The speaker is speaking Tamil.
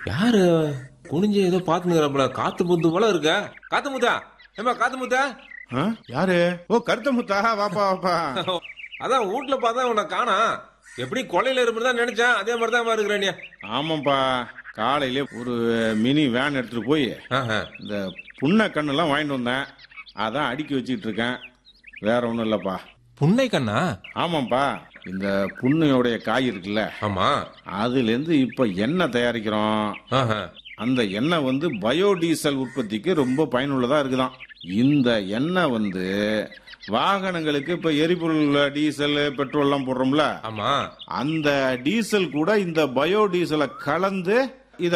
யாரு குனிஞ்சு ஏதோ பாத்துங்கிறப்பல காத்து முத்து போல இருக்க காத்து முத்தா ஏமா காத்து முத்தா ஆ? யாரு ஓ கருத்த முத்தா வாப்பா வாப்பா அதான் வீட்டுல பார்த்தா உன்னை காணா எப்படி கொலையில இருப்பது தான் நினைச்சேன் அதே மாதிரி தான் இருக்கிற நீ ஆமாப்பா காலையிலே ஒரு மினி வேன் எடுத்துட்டு போய் ஆஹா. இந்த புண்ணை கண்ணெல்லாம் வாங்கிட்டு வந்தேன் அதான் அடுக்கி வச்சுக்கிட்டு இருக்கேன் வேற ஒன்றும் இல்லைப்பா புன்னை கண்ணா ஆமாப்பா இந்த புண்ணையோடைய காய் இருக்குல்ல ஆமா அதுலேருந்து இப்போ எண்ணெய் தயாரிக்கிறோம் ஆஹா. அந்த எண்ணெய் வந்து பயோடீசல் உற்பத்திக்கு ரொம்ப பயனுள்ளதா இருக்குதாம் இந்த எண்ணெய் வந்து வாகனங்களுக்கு இப்ப எரிபொருள் டீசல் பெட்ரோல்லாம் போடுறோம்ல ஆமா அந்த டீசல் கூட இந்த பயோடீசலை கலந்து